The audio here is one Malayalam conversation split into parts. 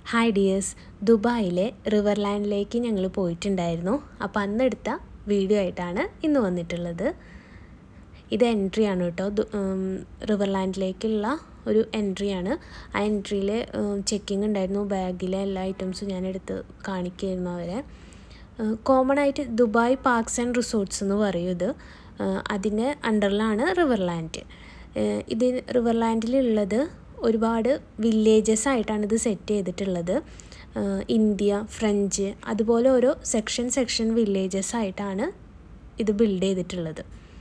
ഹായ് ഡിയേഴ്സ് ദുബായിലെ റിവർലാൻഡിലേക്ക് ഞങ്ങൾ പോയിട്ടുണ്ടായിരുന്നു അപ്പോൾ അന്നെടുത്ത വീഡിയോ ആയിട്ടാണ് ഇന്ന് വന്നിട്ടുള്ളത് ഇത് എൻട്രി ആണ് കേട്ടോ റിവർലാൻഡിലേക്കുള്ള ഒരു എൻട്രിയാണ് ആ എൻട്രിയിൽ ചെക്കിംഗ് ഉണ്ടായിരുന്നു ബാഗിലെ എല്ലാ ഐറ്റംസും ഞാൻ എടുത്ത് കാണിക്കുമായിരുന്നു അവരെ കോമൺ ആയിട്ട് ദുബായ് പാർക്സ് ആൻഡ് റിസോർട്ട്സ് എന്ന് പറയും ഇത് അതിൻ്റെ അണ്ടറിലാണ് റിവർലാൻഡ് ഇത് റിവർലാൻഡിലുള്ളത് ഒരുപാട് വില്ലേജസ് ആയിട്ടാണ് ഇത് സെറ്റ് ചെയ്തിട്ടുള്ളത് ഇന്ത്യ ഫ്രഞ്ച് അതുപോലെ ഓരോ സെക്ഷൻ സെക്ഷൻ വില്ലേജസ് ആയിട്ടാണ് ഇത് ബിൽഡ് ചെയ്തിട്ടുള്ളത്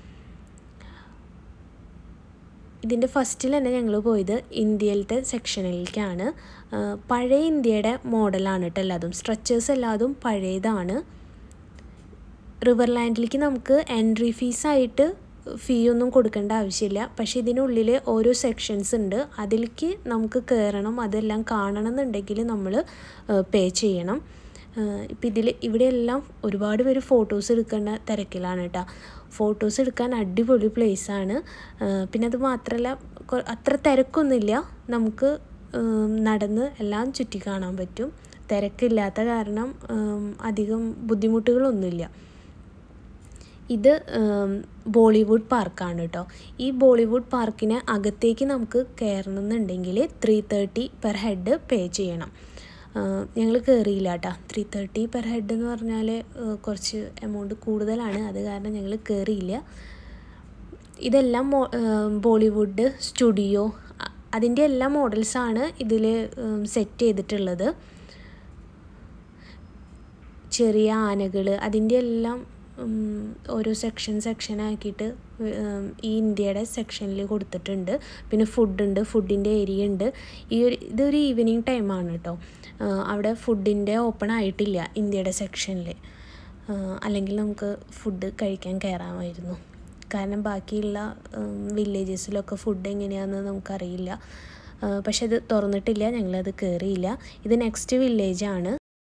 ഇതിൻ്റെ ഫസ്റ്റിൽ തന്നെ ഞങ്ങൾ പോയത് ഇന്ത്യയിലത്തെ സെക്ഷനിലേക്കാണ് പഴയ ഇന്ത്യയുടെ മോഡലാണ് കേട്ടോ എല്ലാതും സ്ട്രക്ചേഴ്സ് എല്ലാതും പഴയതാണ് റിവർലാൻഡിലേക്ക് നമുക്ക് എൻട്രി ഫീസായിട്ട് ഫീ ഒന്നും കൊടുക്കേണ്ട ആവശ്യമില്ല പക്ഷേ ഇതിനുള്ളിൽ ഓരോ സെക്ഷൻസ് ഉണ്ട് അതിലേക്ക് നമുക്ക് കയറണം അതെല്ലാം കാണണം എന്നുണ്ടെങ്കിൽ നമ്മൾ പേ ചെയ്യണം ഇപ്പം ഇതിൽ ഇവിടെയെല്ലാം ഒരുപാട് പേര് ഫോട്ടോസ് എടുക്കേണ്ട തിരക്കിലാണ് കേട്ടോ ഫോട്ടോസ് എടുക്കാൻ അടിപൊളി പ്ലേസാണ് പിന്നെ അത് മാത്രമല്ല അത്ര തിരക്കൊന്നുമില്ല നമുക്ക് നടന്ന് എല്ലാം ചുറ്റി കാണാൻ പറ്റും തിരക്കില്ലാത്ത കാരണം അധികം ബുദ്ധിമുട്ടുകളൊന്നുമില്ല ഇത് ബോളിവുഡ് പാർക്കാണ് കേട്ടോ ഈ ബോളിവുഡ് പാർക്കിന് അകത്തേക്ക് നമുക്ക് കയറണം എന്നുണ്ടെങ്കിൽ three thirty per head pay ചെയ്യണം ഞങ്ങൾ കയറിയില്ല കേട്ടോ ത്രീ തേർട്ടി പെർ ഹെഡ് എന്ന് പറഞ്ഞാൽ കുറച്ച് എമൗണ്ട് കൂടുതലാണ് അത് കാരണം ഞങ്ങൾ കയറിയില്ല ഇതെല്ലാം ബോളിവുഡ് സ്റ്റുഡിയോ അതിൻ്റെ എല്ലാ മോഡൽസാണ് ഇതിൽ സെറ്റ് ചെയ്തിട്ടുള്ളത് ചെറിയ ആനകൾ അതിൻ്റെ എല്ലാം ഓരോ സെക്ഷൻ സെക്ഷൻ ആക്കിയിട്ട് ഈ ഇന്ത്യയുടെ സെക്ഷനിൽ കൊടുത്തിട്ടുണ്ട് പിന്നെ ഫുഡുണ്ട് ഫുഡിൻ്റെ ഏരിയ ഉണ്ട് ഈ ഒരു ഇതൊരു ഈവനിങ് ടൈമാണ് കേട്ടോ അവിടെ ഫുഡിൻ്റെ ഓപ്പൺ ആയിട്ടില്ല ഇന്ത്യയുടെ സെക്ഷനിൽ അല്ലെങ്കിൽ നമുക്ക് ഫുഡ് കഴിക്കാൻ കയറാമായിരുന്നു കാരണം ബാക്കിയുള്ള വില്ലേജസിലൊക്കെ ഫുഡ് എങ്ങനെയാണെന്ന് നമുക്കറിയില്ല പക്ഷെ അത് തുറന്നിട്ടില്ല ഞങ്ങളത് കയറിയില്ല ഇത് നെക്സ്റ്റ് വില്ലേജാണ്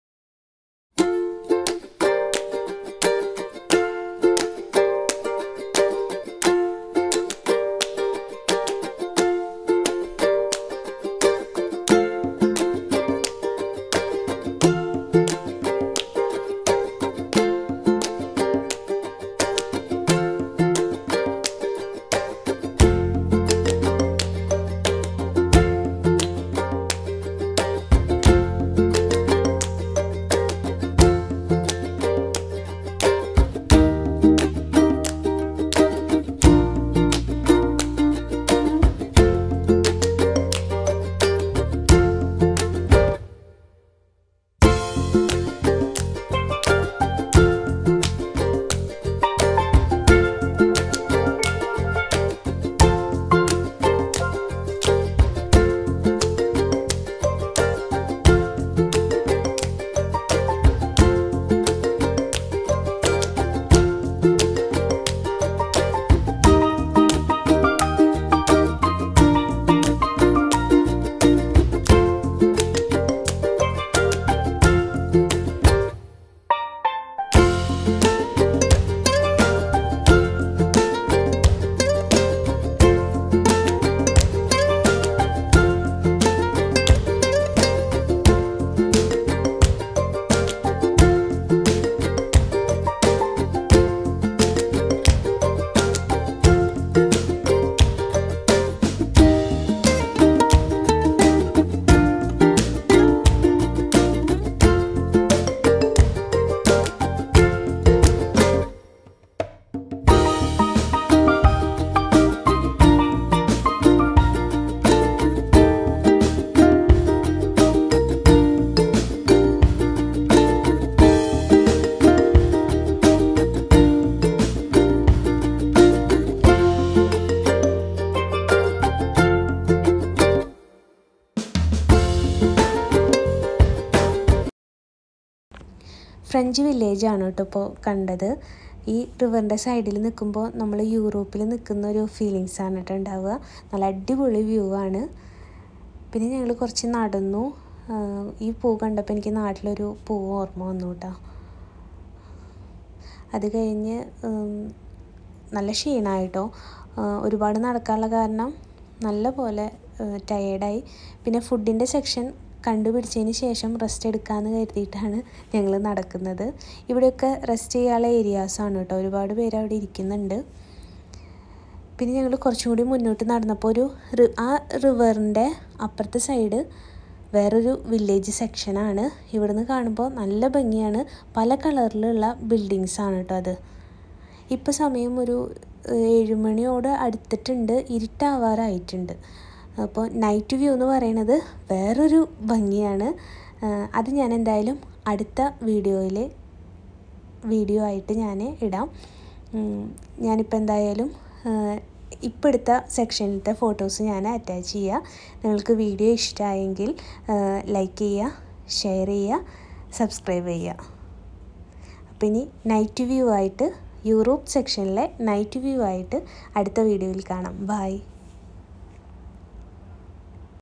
ഫ്രഞ്ച് വില്ലേജാണ് കേട്ടോ ഇപ്പോൾ കണ്ടത് ഈ റിവറിൻ്റെ സൈഡിൽ നിൽക്കുമ്പോൾ നമ്മൾ യൂറോപ്പിൽ നിൽക്കുന്ന ഒരു ഫീലിങ്സ് ആണ് കേട്ടോ ഉണ്ടാവുക നല്ല അടിപൊളി വ്യൂ ആണ് പിന്നെ ഞങ്ങൾ കുറച്ച് നടന്നു ഈ പൂ കണ്ടപ്പോൾ എനിക്ക് നാട്ടിലൊരു പൂ ഓർമ്മ വന്നു കേട്ടോ അത് കഴിഞ്ഞ് നല്ല ക്ഷീണമായിട്ടോ ഒരുപാട് നടക്കാനുള്ള കാരണം നല്ല പോലെ ടയേർഡായി പിന്നെ ഫുഡിൻ്റെ സെക്ഷൻ കണ്ടുപിടിച്ചതിന് ശേഷം റെസ്റ്റ് എടുക്കാമെന്ന് കരുതിയിട്ടാണ് ഞങ്ങൾ നടക്കുന്നത് ഇവിടെയൊക്കെ റെസ്റ്റ് ചെയ്യാനുള്ള ഏരിയാസാണ് കേട്ടോ ഒരുപാട് പേര് അവിടെ ഇരിക്കുന്നുണ്ട് പിന്നെ ഞങ്ങൾ കുറച്ചും കൂടി മുന്നോട്ട് നടന്നപ്പോൾ ഒരു ആ റിവറിൻ്റെ അപ്പുറത്തെ സൈഡ് വേറൊരു വില്ലേജ് സെക്ഷനാണ് ഇവിടുന്ന് കാണുമ്പോൾ നല്ല ഭംഗിയാണ് പല കളറിലുള്ള ബിൽഡിങ്സാണ് കേട്ടോ അത് ഇപ്പോൾ സമയം ഒരു ഏഴുമണിയോട് അടുത്തിട്ടുണ്ട് ഇരുട്ടാവാറായിട്ടുണ്ട് അപ്പോൾ നൈറ്റ് വ്യൂ എന്ന് പറയുന്നത് വേറൊരു ഭംഗിയാണ് അത് ഞാൻ എന്തായാലും അടുത്ത വീഡിയോയിൽ വീഡിയോ ആയിട്ട് ഞാൻ ഇടാം ഞാനിപ്പോൾ എന്തായാലും ഇപ്പോൾ എടുത്ത സെക്ഷനിലത്തെ ഫോട്ടോസ് ഞാൻ അറ്റാച്ച് ചെയ്യുക നിങ്ങൾക്ക് വീഡിയോ ഇഷ്ടമായെങ്കിൽ ലൈക്ക് ചെയ്യുക ഷെയർ ചെയ്യുക സബ്സ്ക്രൈബ് ചെയ്യുക അപ്പോൾ ഇനി നൈറ്റ് വ്യൂ ആയിട്ട് യൂറോപ്പ് സെക്ഷനിലെ നൈറ്റ് വ്യൂ ആയിട്ട് അടുത്ത വീഡിയോയിൽ കാണാം ബൈ